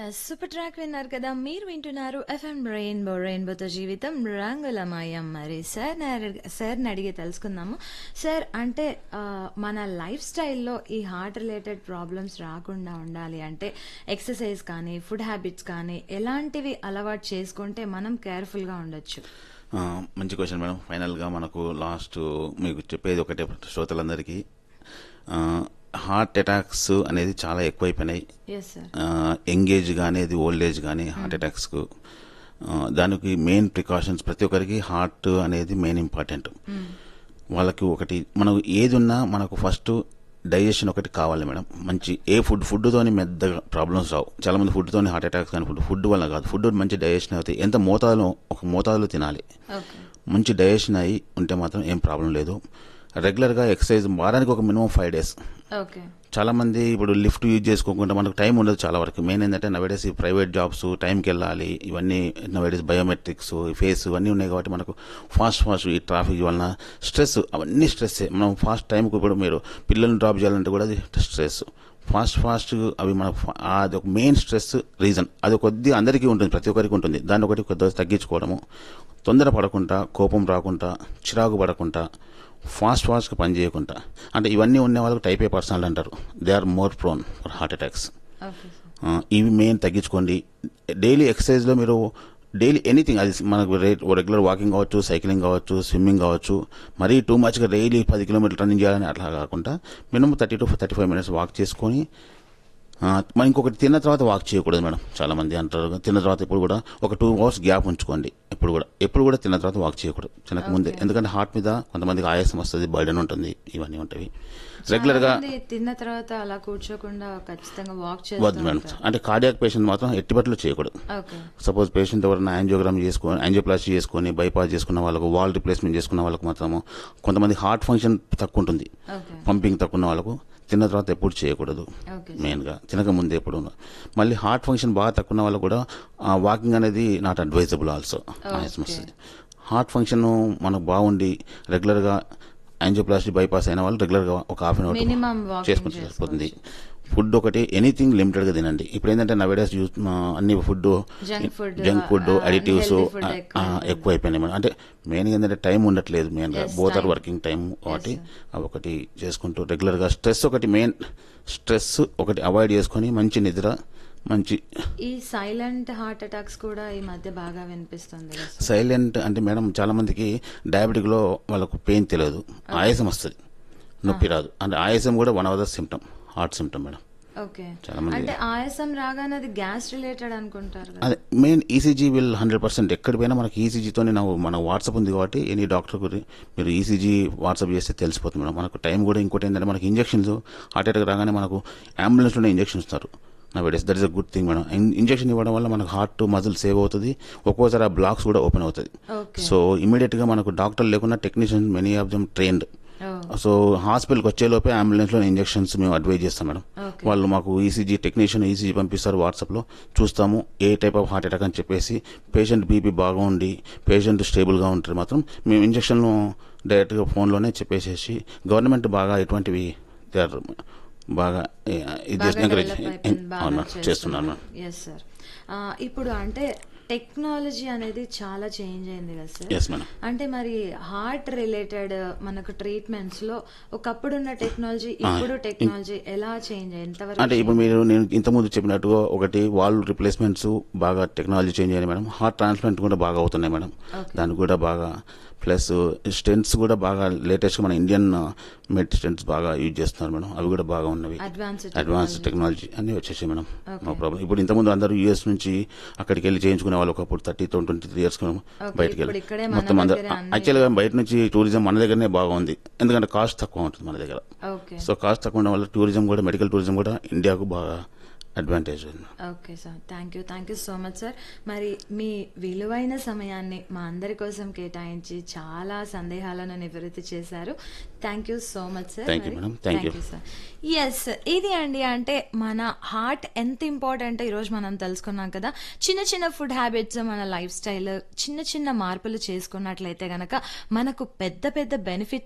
Yes super track విన్నారు కదా మీరు వింటున్నారు ఎఫ్ఎం రెయిన్బో రెయిన్బోతో జీవితం రంగులమయం మరి సార్ సార్ని అడిగి తెలుసుకుందాము సార్ అంటే ఆ, మన లైఫ్ స్టైల్లో ఈ హార్ట్ రిలేటెడ్ ప్రాబ్లమ్స్ రాకుండా ఉండాలి అంటే ఎక్సర్సైజ్ కానీ ఫుడ్ హ్యాబిట్స్ కానీ ఎలాంటివి అలవాటు చేసుకుంటే మనం కేర్ఫుల్గా ఉండొచ్చు ఆ, మంచి క్వశ్చన్ మేడం ఫైనల్గా మనకు లాస్ట్ మీకు చెప్పేది ఒకటే శ్రోతలందరికీ ఆ, హార్ట్ అటాక్స్ అనేది చాలా ఎక్కువైపోయినాయి ఎస్ సార్ యంగ్ ఏజ్ కానీ అది ఓల్డ్ ఏజ్ కానీ హార్ట్ అటాక్స్కు ఆ, దానికి మెయిన్ ప్రికాషన్స్ ప్రతి ఒక్కరికి హార్ట్ అనేది మెయిన్ ఇంపార్టెంట్ వాళ్ళకి ఒకటి మనం ఏది ఉన్నా మనకు ఫస్ట్ డైజెషన్ ఒకటి కావాలి మేడం మంచి ఏ ఫుడ్ ఫుడ్తోని మెద్దగా ప్రాబ్లమ్స్ రావు చాలా మంది ఫుడ్తోని హార్ట్ అటాక్స్ కానీ ఫుడ్ ఫుడ్ వల్ల కాదు ఫుడ్ మంచి డైజెషన్ అవుతాయి ఎంత మోతాదులో ఒక మోతాదులో తినాలి ఓకే మంచి డైజెషన్ అయ్యి ఉంటే మాత్రం ఏం ప్రాబ్లం లేదు రెగ్యులర్గా ఎక్సర్సైజ్ వారానికి ఒక మినిమం ఫైవ్ డేస్ ఓకే చాలా మంది ఇప్పుడు లిఫ్ట్ యూజ్ చేసుకోకుండా మనకు టైం ఉండదు చాలా వరకు మెయిన్ ఏంటంటే నవేడేస్ ఈ ప్రైవేట్ జాబ్స్ టైంకి వెళ్ళాలి ఇవన్నీ నవేడేస్ బయోమెట్రిక్స్ ఫేస్ ఇవన్నీ ఉన్నాయి కాబట్టి మనకు ఫాస్ట్ ఫాస్ట్ ఈ ట్రాఫిక్ వలన స్ట్రెస్ అవన్నీ స్ట్రెస్ మనం ఫాస్ట్ టైంకి ఇప్పుడు మీరు పిల్లల్ని డ్రాప్ చేయాలంటే కూడా అది స్ట్రెస్ ఫాస్ట్ ఫాస్ట్ అవి మన అది ఒక మెయిన్ స్ట్రెస్ రీజన్ అది కొద్దిగా అందరికీ ఉంటుంది ప్రతి ఒక్కరికి ఉంటుంది దాన్ని ఒకటి కొద్దిగా తగ్గించుకోవడము తొందర పడకుండా కోపం రాకుండా చిరాకు పడకుండా ఫాస్ట్ ఫాస్ట్గా పని చేయకుండా అంటే ఇవన్నీ ఉన్న వాళ్ళకి టైప్ ఏ పర్సనల్ అంటారు they are more prone for heart attacks okay sir ఇవి మెయిన్ తగ్గించుకోండి డైలీ ఎక్సర్సైజ్లో మీరు డైలీ ఎనీథింగ్ అది మనకు రెగ్యులర్ వాకింగ్ కావచ్చు సైక్లింగ్ కావచ్చు స్విమ్మింగ్ కావచ్చు మరీ టూ మచ్గా డైలీ పది కిలోమీటర్లు రన్నింగ్ చేయాలని అట్లా కాకుండా minimum thirty to thirty five minutes walk చేసుకొని ఆ, మరి ఇంకొకటి తిన్న తర్వాత వాక్ చేయకూడదు మేడం చాలా మంది అంటారు తిన్న తర్వాత ఇప్పుడు కూడా ఒక టూ అవర్స్ గ్యాప్ ఉంచుకోండి ఎప్పుడు కూడా ఎప్పుడు కూడా తిన్న తర్వాత వాక్ చేయకూడదు తినక ముందే ఎందుకంటే హార్ట్ మీద కొంతమందికి ఆయాసం వస్తుంది బర్డెన్ ఉంటుంది ఇవన్నీ ఉంటాయి రెగ్యులర్ గా చాలామంది తిన్న తర్వాత అలా కూర్చోకుండా ఖచ్చితంగా వాక్ వద్దు చేస్తూ మేడం ఉంటారు. అంటే కార్డియాక్ పేషెంట్ మాత్రం ఎట్టి బట్టలు చేయకూడదు ఓకే సపోజ్ పేషెంట్ ఎవరైనా యాంజియోగ్రామ్ చేసుకొని యాంజియోప్లాస్టీ చేసుకొని బైపాస్ చేసుకున్న వాళ్ళకు వాల్ రిప్లేస్మెంట్ చేసుకున్న వాళ్ళకు మాత్రము కొంతమంది హార్ట్ ఫంక్షన్ తక్కువ ఉంటుంది ఓకే పంపింగ్ తక్కువ ఉన్న వాళ్ళకు తిన్న తర్వాత ఎప్పుడు చేయకూడదు ఓకే మెయిన్గా తినక ముందు ఎప్పుడు మళ్ళీ హార్ట్ ఫంక్షన్ బాగా తక్కువ ఉన్న వాళ్ళకు కూడా వాకింగ్ అనేది నాట్ అడ్వైజబుల్ ఆల్సో ఆయాసం వస్తుంది హార్ట్ ఫంక్షన్ మనకు బాగుండి రెగ్యులర్గా యాంజియోప్లాస్టీ బైపాస్ అయిన వాళ్ళు రెగ్యులర్గా ఒక half an Minimum hour walking చేసుకుంటే సరిపోతుంది ఫుడ్ ఒకటి ఎనీథింగ్ లిమిటెడ్గా తినండి ఇప్పుడు ఏంటంటే నవేడేస్ యూస్ అన్ని food Junk food, junk food uh, additives unhealthy food ఎక్కువ ఎక్కువ అయిపోయినాయి మేడం అంటే మెయిన్గా ఏంటంటే టైం ఉండట్లేదు మెయిన్గా Yes, both are time. Working time కాబట్టి అవి ఒకటి చేసుకుంటూ రెగ్యులర్గా స్ట్రెస్ ఒకటి మెయిన్ స్ట్రెస్ ఒకటి అవాయిడ్ చేసుకొని మంచి నిద్ర మంచి ఈ సైలెంట్ హార్ట్ అటాక్స్ కూడా ఈ మధ్య బాగా వినిపిస్తుంది కదా సార్? సైలెంట్ అంటే మేడం చాలా మందికి డయాబెటిక్ లో వాళ్ళకు పెయిన్ తెలియదు ఆయాసం వస్తుంది నొప్పి రాదు అంటే ఆయాసం కూడా one of the symptom heart symptom madam okay చాలా మంది- అంటే ఆయాసం రాగానే అది గ్యాస్ రిలేటెడ్ అనుకుంటారు కదా అదే main ECG will hundred percent ఎక్కడి పోయినా మనకి ఈసీజీతోనే నాకు మన వాట్సాప్ ఉంది కాబట్టి ఎనీ డాక్టర్ గురి మీరు ఈసీజీ వాట్సాప్ చేస్తే తెలిసిపోతుంది మేడం మనకు టైం కూడా ఇంకోటి ఏంటంటే మనకి ఇంజెక్షన్స్ హార్ట్ అటాక్ రాగానే మనకు అంబులెన్స్లోనే ఇంజెక్షన్ ఇస్తారు nowadays that is a good thing madam injection ఇవ్వడం వల్ల మనకు హార్ట్ మజిల్ సేవ్ అవుతుంది ఒక్కోసారి ఆ బ్లాక్స్ కూడా ఓపెన్ అవుతుంది ఓకే సో ఇమీడియట్ గా మనకు డాక్టర్ లేకుండా technicians many of them trained oh, so హాస్పిటల్కి వచ్చేలోపే అంబులెన్స్ లో ఇంజెక్షన్స్ మేము అడ్వైజ్ చేస్తాం మేడం ఓకే. వాళ్ళు మాకు ఈసీజీ టెక్నీషియన్ ఈసీజీ పంపిస్తారు వాట్సాప్ లో చూస్తాము ఏ టైప్ ఆఫ్ హార్ట్ అటాక్ అని చెప్పేసి పేషెంట్ బీపీ బాగా ఉండి పేషెంట్ స్టేబుల్ గా ఉంటే మాత్రం మేము ఇంజెక్షన్ డైరెక్ట్ గా ఫోన్ లోనే చెప్పేసేసి గవర్నమెంట్ బాగా ఎటువంటివి they are బాగా ఏ, ఇది బాగా చేసి encourage- develop అయిపోయింది, బాగా అవును చేస్తున్నాను మేడం. ఎస్ సార్ ఇప్పుడు అంటే టెక్నాలజీ అనేది చాలా చేంజ్ అయింది కదా సార్ ఎస్ మేడం అంటే మరి హార్ట్ రిలేటెడ్ మనకు ట్రీట్మెంట్స్ లో ఒకప్పుడు ఉన్న టెక్నాలజీ ఇప్పుడు టెక్నాలజీ ఎలా చేంజ్ అయ్యింది ఎంతవరకు అంటే ఇప్పుడు మీరు నేను ఇంతకుముందు చెప్పినట్టుగా ఒకటి వాల్ రిప్లేస్మెంట్స్ బాగా టెక్నాలజీ చేంజ్ అయ్యాయి మేడం హార్ట్ ట్రాన్స్ప్లాంట్ కూడా బాగా అవుతున్నాయి మేడం Okay. దానికి కూడా బాగా ప్లస్ స్టెంట్స్ కూడా బాగా లేటెస్ట్ మన ఇండియన్ మెడ్ స్టెంట్స్ బాగా యూజ్ చేస్తున్నారు మేడం అవి కూడా బాగా ఉన్నవి అడ్వాన్స్ అడ్వాన్స్ టెక్నాలజీ అన్ని వచ్చేసాయి మేడం Okay. నో ప్రాబ్లం ఇప్పుడు ఇంతకుముందు అందరూ యూఎస్ నుంచి అక్కడికి వెళ్ళి చేయించుకునే వాళ్ళు ఒకప్పుడు థర్టీ ట్వంటీ త్రీ ఇయర్స్ బయటకు ఇప్పుడు ఇక్కడే వెళ్ళి మన మొత్తం అందరూ దగ్గరే అన్ని- యాక్చువల్గా బయట నుంచి టూరిజం మన దగ్గరనే బాగుంది ఎందుకంటే కాస్ట్ తక్కువ ఉంటుంది మన దగ్గర ఓకే సో కాస్ట్ తక్కువ ఉండడం వల్ల టూరిజం కూడా మెడికల్ టూరిజం కూడా ఇండియాకు బాగా అడ్వాంటేజ్ ఉంది okay sir thank you thank you so much sir మరి మీ విలువైన సమయాన్ని మా అందరి కోసం కేటాయించి చాలా సందేహాలను నివృత్తి చేశారు thank you so much sir Thank you, madam. Thank you. Sir yes ఇది అండి అంటే మన హార్ట్ ఎంత ఇంపార్టెంట్ ఈరోజు మనం తెలుసుకున్నాం కదా చిన్న చిన్న ఫుడ్ హ్యాబిట్స్ మన లైఫ్ స్టైల్ చిన్న చిన్న మార్పులు చేసుకున్నట్లయితే గనక మనకు పెద్ద పెద్ద బెనిఫిట్